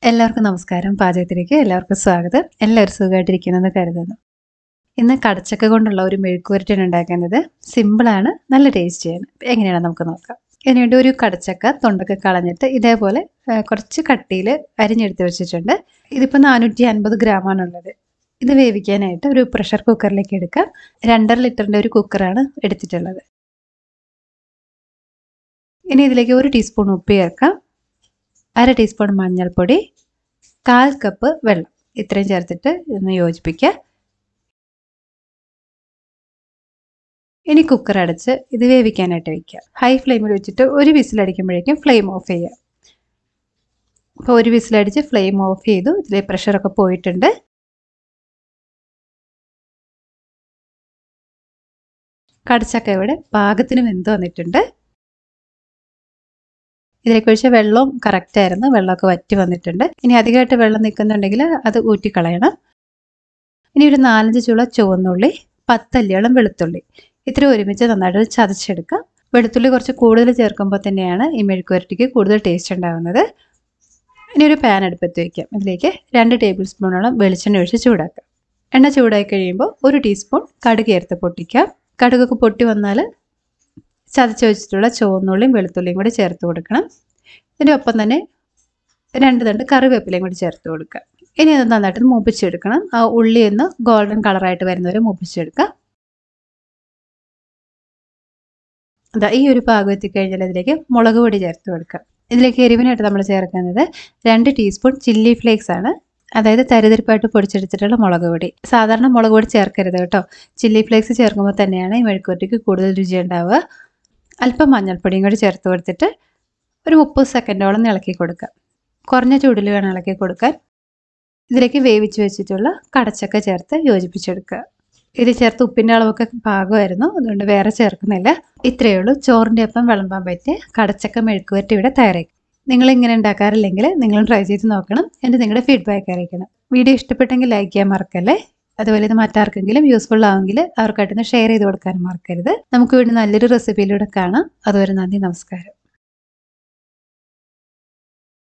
എല്ലാവർക്കും നമസ്കാരം പാചകത്തിലേക്ക് എല്ലാവർക്കും സ്വാഗതം എല്ലാവരും സുഖമായിട്ടിരിക്കുന്നെന്ന് കരുതുന്നു ഇന്ന് കടച്ചക്ക കൊണ്ടുള്ള ഒരു മെഴുക്കുവരട്ടാണ് ഉണ്ടാക്കുന്നത് സിമ്പിളാണ് നല്ല ടേസ്റ്റിയാണ് എങ്ങനെയാണ് നമുക്ക് നോക്കാം ഇതിനുവേണ്ടി ഒരു കടച്ചക്ക തൊണ്ടൊക്കെ കളഞ്ഞിട്ട് ഇതേപോലെ ആ, കുറച്ച് കട്ടിയിൽ അരിഞ്ഞെടുത്ത് വെച്ചിട്ടുണ്ട് ഇതിപ്പോൾ നാനൂറ്റി അൻപത് ഗ്രാമാണുള്ളത് ഇത് വേവിക്കാനായിട്ട് ഒരു പ്രഷർ കുക്കറിലേക്ക് എടുക്കാം രണ്ടര ലിറ്ററിൻ്റെ ഒരു കുക്കറാണ് എടുത്തിട്ടുള്ളത് ഇനി ഇതിലേക്ക് ഒരു ടീസ്പൂൺ ഉപ്പ് ചേർക്കാം അര ടീസ്പൂൺ മഞ്ഞൾപ്പൊടി കാൽ കപ്പ് വെള്ളം ഇത്രയും ചേർത്തിട്ട് ഒന്ന് യോജിപ്പിക്കുക ഇനി കുക്കർ അടച്ച് ഇത് വേവിക്കാനായിട്ട് വയ്ക്കുക ഹൈ ഫ്ലെയിമിൽ വെച്ചിട്ട് ഒരു വിസിലടിക്കുമ്പോഴേക്കും ഫ്ലെയിം ഓഫ് ചെയ്യുക അപ്പോൾ ഒരു വിസിലടിച്ച് ഫ്ലെയിം ഓഫ് ചെയ്തു ഇതിലെ പ്രഷറൊക്കെ പോയിട്ടുണ്ട് കടച്ചക്ക ഇവിടെ പാകത്തിന് വെന്ത് വന്നിട്ടുണ്ട് ഇതിലേക്ക് ഒഴിച്ച വെള്ളവും കറക്റ്റ് ആയിരുന്നു വെള്ളമൊക്കെ വറ്റി വന്നിട്ടുണ്ട് ഇനി അധികമായിട്ട് വെള്ളം നിൽക്കുന്നുണ്ടെങ്കിൽ അത് ഊറ്റിക്കളയണം ഇനി ഒരു നാലഞ്ച് ചുള ചുവന്നുള്ളി പത്തല്ലിയോളം വെളുത്തുള്ളി ഇത്ര ഒരുമിച്ച് നന്നായിട്ട് ചതച്ചെടുക്കുക വെളുത്തുള്ളി കുറച്ച് കൂടുതൽ ചേർക്കുമ്പോൾ തന്നെയാണ് ഈ മെഴുക്കുവരട്ടിക്ക് കൂടുതൽ ടേസ്റ്റ് ഉണ്ടാകുന്നത് ഇനി ഒരു പാൻ അടുപ്പത്ത് വയ്ക്കാം ഇതിലേക്ക് രണ്ട് ടേബിൾ സ്പൂണോളം വെളിച്ചെണ്ണ ഒഴിച്ച് ചൂടാക്കാം എണ്ണ ചൂടായി കഴിയുമ്പോൾ ഒരു ടീസ്പൂൺ കടുക് ചേർത്ത് പൊട്ടിക്കാം കടുകൊക്കെ പൊട്ടി വന്നാൽ ചതച്ച് വെച്ചിട്ടുള്ള ചുവന്നുള്ളിയും വെളുത്തുള്ളിയും കൂടി ചേർത്ത് കൊടുക്കണം ഇതിൻ്റെ ഒപ്പം തന്നെ രണ്ട് തണ്ട് കറിവേപ്പിലയും കൂടി ചേർത്ത് കൊടുക്കുക ഇനി അത് നന്നായിട്ട് മൂപ്പിച്ചെടുക്കണം ആ ഉള്ളി ഒന്ന് ഗോൾഡൻ കളറായിട്ട് വരുന്നവരെ മൂപ്പിച്ചെടുക്കുക അതാ ഈ ഒരു പാകം എത്തിക്കഴിഞ്ഞാൽ ഇതിലേക്ക് മുളക് പൊടി ചേർത്ത് കൊടുക്കുക ഇതിലേക്ക് എരിവിനായിട്ട് നമ്മൾ ചേർക്കുന്നത് രണ്ട് ടീസ്പൂൺ ചില്ലി ഫ്ലേക്സ് ആണ് അതായത് തരിതരിപ്പായിട്ട് പൊടിച്ചെടുത്തിട്ടുള്ള മുളക് പൊടി സാധാരണ മുളക് പൊടി ചേർക്കരുത് കേട്ടോ ചില്ലി ഫ്ലേക്സ് ചേർക്കുമ്പോൾ തന്നെയാണ് ഈ മെഴുക്കുവരട്ടിക്ക് കൂടുതൽ രുചി ഉണ്ടാവുക അല്പം മഞ്ഞൾപ്പൊടിയും കൂടി ചേർത്ത് കൊടുത്തിട്ട് ഒരു മുപ്പത് സെക്കൻഡോളം ഇളക്കി കൊടുക്കുക കുറഞ്ഞ ചൂടിൽ വേണം ഇളക്കി കൊടുക്കാൻ ഇതിലേക്ക് വേവിച്ച് വെച്ചിട്ടുള്ള കടച്ചക്ക ചേർത്ത് യോജിപ്പിച്ചെടുക്കുക ഇത് ചേർത്ത് ഉപ്പിൻ്റെ അളവൊക്കെ പാകമായിരുന്നു അതുകൊണ്ട് വേറെ ചേർക്കുന്നില്ല ഇത്രയേ ഉള്ളൂ ചോറിൻ്റെ ഒപ്പം വിളമ്പാൻ പറ്റിയ കടച്ചക്ക മെഴുക്കുവരട്ടി ഇവിടെ തയ്യാറാക്കി നിങ്ങൾ ഇങ്ങനെ ഉണ്ടാക്കാറില്ലെങ്കിൽ നിങ്ങളും ട്രൈ ചെയ്ത് നോക്കണം എന്നിട്ട് നിങ്ങളുടെ ഫീഡ്ബാക്ക് അറിയിക്കണം വീഡിയോ ഇഷ്ടപ്പെട്ടെങ്കിൽ ലൈക്ക് ചെയ്യാൻ മറക്കല്ലേ അതുപോലെ ഇത് മറ്റാർക്കെങ്കിലും യൂസ്ഫുൾ ആവുമെങ്കിൽ അവർക്കായിട്ടൊന്ന് ഷെയർ ചെയ്ത് കൊടുക്കാൻ മറക്കരുത് നമുക്ക് വീണ്ടും നല്ലൊരു റെസിപ്പിയിലൂടെ കാണാം അതുവരെ നന്ദി നമസ്കാരം